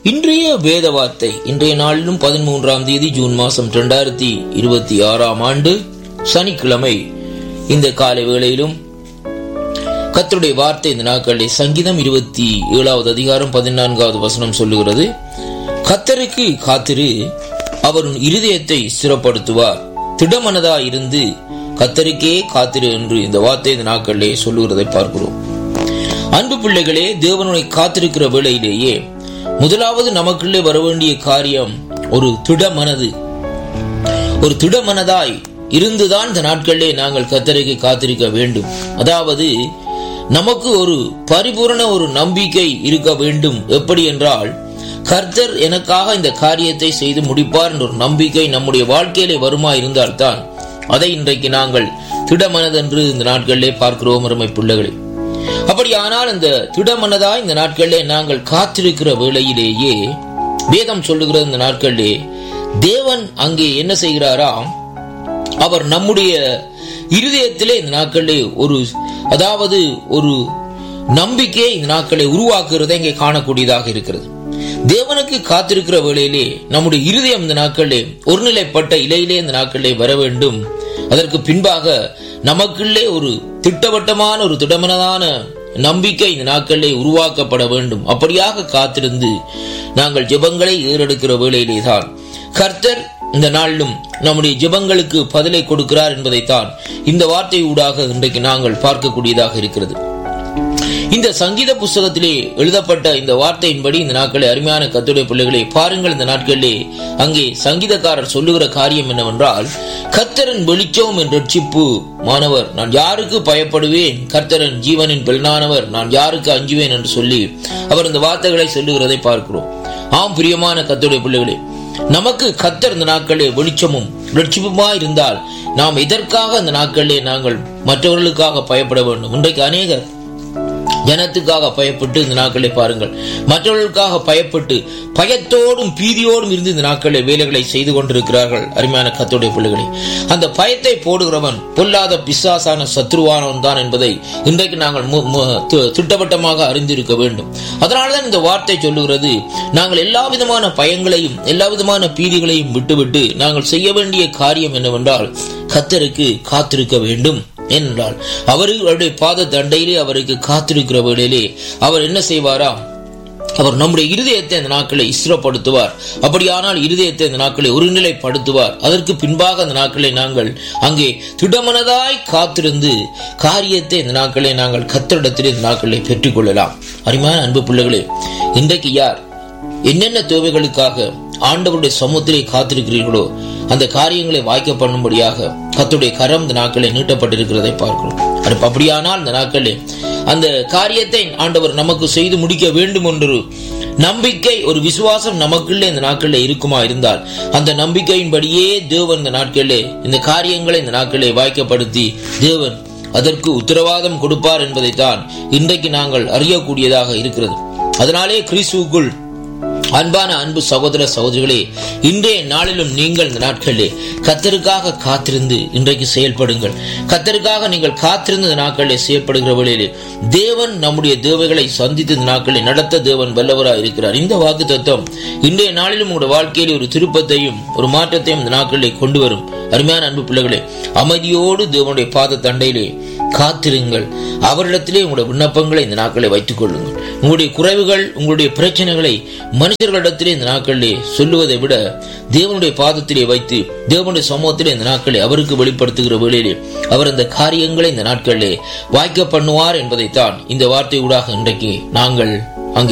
இன்றைய வேத வார்த்தை இன்றைய நாளிலும் பதிமூன்றாம் தேதி ஜூன் மாசம் இரண்டாயிரத்தி இருபத்தி ஆறாம் ஆண்டு சனிக்கிழமை இந்த காலை வேளையிலும் கர்த்தருடைய வார்த்தை இந்த நாட்களில் சங்கீதம் இருபத்தி ஏழாவது அதிகாரம் பதினான்காவது வசனம் சொல்லுகிறது கத்தருக்கு காத்திரு அவர் உன் இருதயத்தை ஸ்திரப்படுத்துவார் திடமனதா இருந்து கத்தருக்கே காத்திரு என்று இந்த வார்த்தை இந்த நாட்களிலே சொல்லுகிறதை பார்க்கிறோம் அன்பு பிள்ளைகளே தேவனுடைய காத்திருக்கிற வேளையிலேயே முதலாவது நமக்குள்ளே வர வேண்டிய காரியம் ஒரு திடமனது ஒரு திடமனதாய் இருந்துதான் இந்த நாட்களிலே நாங்கள் கத்தருக்கு காத்திருக்க வேண்டும் அதாவது நமக்கு ஒரு பரிபூரண ஒரு நம்பிக்கை இருக்க வேண்டும் எப்படி என்றால் கர்த்தர் எனக்காக இந்த காரியத்தை செய்து முடிப்பார் என்ற ஒரு நம்பிக்கை நம்முடைய வாழ்க்கையிலே வருமா இருந்தால்தான் அதை இன்றைக்கு நாங்கள் திடமனதென்று இந்த நாட்களிலே பார்க்கிறோம் அருமை பிள்ளைகளே அப்படியானால் இந்த திடமனதா இந்த நாட்களிலே நாங்கள் காத்திருக்கிற வேளையிலேயே வேதம் சொல்லுகிற இந்த நாட்களிலே தேவன் அங்கே என்ன செய்கிறாராம் அவர் நம்முடைய இருதயத்திலே இந்த நாட்களிலே ஒரு அதாவது ஒரு நம்பிக்கையை இந்த நாட்களை உருவாக்குறதை இங்கே காணக்கூடியதாக இருக்கிறது தேவனுக்கு காத்திருக்கிற வேளையிலே நம்முடைய இருதயம் இந்த நாட்களிலே ஒருநிலைப்பட்ட இலையிலே இந்த நாட்களிலே வர வேண்டும் அதற்கு பின்பாக நமக்குள்ளே ஒரு திட்டவட்டமான ஒரு திடமனதான நம்பிக்கை இந்த நாட்களிலே உருவாக்கப்பட வேண்டும் அப்படியாக காத்திருந்து நாங்கள் ஜெபங்களை ஏறெடுக்கிற வேளையிலே தான் கர்த்தர் இந்த நாளிலும் நம்முடைய ஜெபங்களுக்கு பதிலை கொடுக்கிறார் என்பதைத்தான் இந்த வார்த்தை ஊடாக இன்றைக்கு நாங்கள் பார்க்கக்கூடியதாக இருக்கிறது இந்த சங்கீத புஸ்தகத்திலே எழுதப்பட்ட இந்த வார்த்தையின்படி இந்த நாட்களே அருமையான கத்துடைய பிள்ளைகளை பாருங்கள் இந்த நாட்களிலே அங்கே சங்கீதக்காரர் சொல்லுகிற காரியம் என்னவென்றால் கர்த்தரன் வெளிச்சம் என் ரட்சிப்பு மாணவர் நான் யாருக்கு பயப்படுவேன் கர்த்தரன் ஜீவனின் பெண்ணானவர் நான் யாருக்கு அஞ்சுவேன் என்று சொல்லி அவர் இந்த வார்த்தைகளை சொல்லுகிறதை பார்க்கிறோம் ஆம் பிரியமான கத்துடைய பிள்ளைகளே நமக்கு கத்தர் இந்த நாட்களே வெளிச்சமும் ரட்சிப்புமா இருந்தால் நாம் எதற்காக இந்த நாட்களிலே நாங்கள் மற்றவர்களுக்காக பயப்பட வேண்டும் இன்றைக்கு அநேகர் ஜனத்துக்காக பயப்பட்டு இந்த நாட்களை பாருங்கள் மற்றவர்களுக்காக பயப்பட்டு பயத்தோடும் பீதியோடும் இருந்து இந்த நாட்களில் வேலைகளை செய்து கொண்டிருக்கிறார்கள் அருமையான கத்தோடைய பிள்ளைகளை அந்த பயத்தை போடுகிறவன் பொல்லாத பிசாசான சத்ருவானவன் தான் என்பதை இன்றைக்கு நாங்கள் திட்டவட்டமாக அறிந்திருக்க வேண்டும் அதனால்தான் இந்த வார்த்தை சொல்லுகிறது நாங்கள் எல்லா விதமான பயங்களையும் எல்லா விதமான பீதிகளையும் விட்டுவிட்டு நாங்கள் செய்ய வேண்டிய காரியம் என்னவென்றால் கத்தருக்கு காத்திருக்க வேண்டும் ஏனென்றால் அவர்களுடைய பாத தண்டையிலே அவருக்கு காத்திருக்கிற வேளையிலே அவர் என்ன செய்வாராம் அவர் நம்முடைய இருதயத்தை இந்த நாட்களை இஸ்ரப்படுத்துவார் அப்படியானால் இருதயத்தை இந்த நாட்களை ஒருநிலைப்படுத்துவார் அதற்கு பின்பாக அந்த நாட்களை நாங்கள் அங்கே திடமனதாய் காத்திருந்து காரியத்தை இந்த நாட்களை நாங்கள் கத்தரிடத்திலே இந்த நாட்களை பெற்றுக்கொள்ளலாம் அருமையான அன்பு பிள்ளைகளே இன்றைக்கு யார் என்னென்ன தேவைகளுக்காக ஆண்டவருடைய சமூகத்திலே காத்திருக்கிறீர்களோ அந்த காரியங்களை வாய்க்க பண்ணும்படியாக கத்துடைய கரம் இந்த நாட்களில் நீட்டப்பட்டிருக்கிறதை பார்க்கிறோம் அப்படியானால் இந்த நாட்களில் அந்த காரியத்தை ஆண்டவர் நமக்கு செய்து முடிக்க வேண்டும் என்று நம்பிக்கை ஒரு விசுவாசம் நமக்குள்ளே இந்த நாட்களில் இருக்குமா இருந்தால் அந்த நம்பிக்கையின்படியே தேவன் இந்த நாட்களிலே இந்த காரியங்களை இந்த நாட்களிலே வாய்க்கப்படுத்தி தேவன் அதற்கு உத்தரவாதம் கொடுப்பார் என்பதைத்தான் இன்றைக்கு நாங்கள் அறியக்கூடியதாக இருக்கிறது அதனாலே கிறிஸ்துக்குள் அன்பான அன்பு சகோதர சகோதரிகளே இன்றைய நாளிலும் நீங்கள் இந்த நாட்களிலே கத்தருக்காக காத்திருந்து இன்றைக்கு செயல்படுங்கள் கத்தருக்காக நீங்கள் காத்திருந்த நாட்களிலே செயல்படுகிற வழியிலே தேவன் நம்முடைய தேவைகளை சந்தித்து இந்த நாட்களை நடத்த தேவன் வல்லவராக இருக்கிறார் இந்த வாக்கு தத்துவம் இன்றைய நாளிலும் உங்களுடைய வாழ்க்கையில் ஒரு திருப்பத்தையும் ஒரு மாற்றத்தையும் இந்த நாட்களிலே கொண்டு வரும் அருமையான அன்பு பிள்ளைகளே அமைதியோடு தேவனுடைய பாத தண்டையிலே காத்திருங்கள் அவரிடத்திலே உங்களுடைய விண்ணப்பங்களை இந்த நாட்களை வைத்துக் கொள்ளுங்கள் உங்களுடைய குறைவுகள் உங்களுடைய பிரச்சனைகளை மனுஷர்களிடத்திலே இந்த நாட்களிலே சொல்லுவதை விட தேவனுடைய பாதத்திலே வைத்து தேவனுடைய சமூகத்திலே இந்த நாட்களை அவருக்கு வெளிப்படுத்துகிற வேளையிலே அவர் அந்த காரியங்களை இந்த நாட்களிலே வாய்க்க பண்ணுவார் என்பதைத்தான் இந்த வார்த்தை ஊடாக இன்றைக்கு நாங்கள்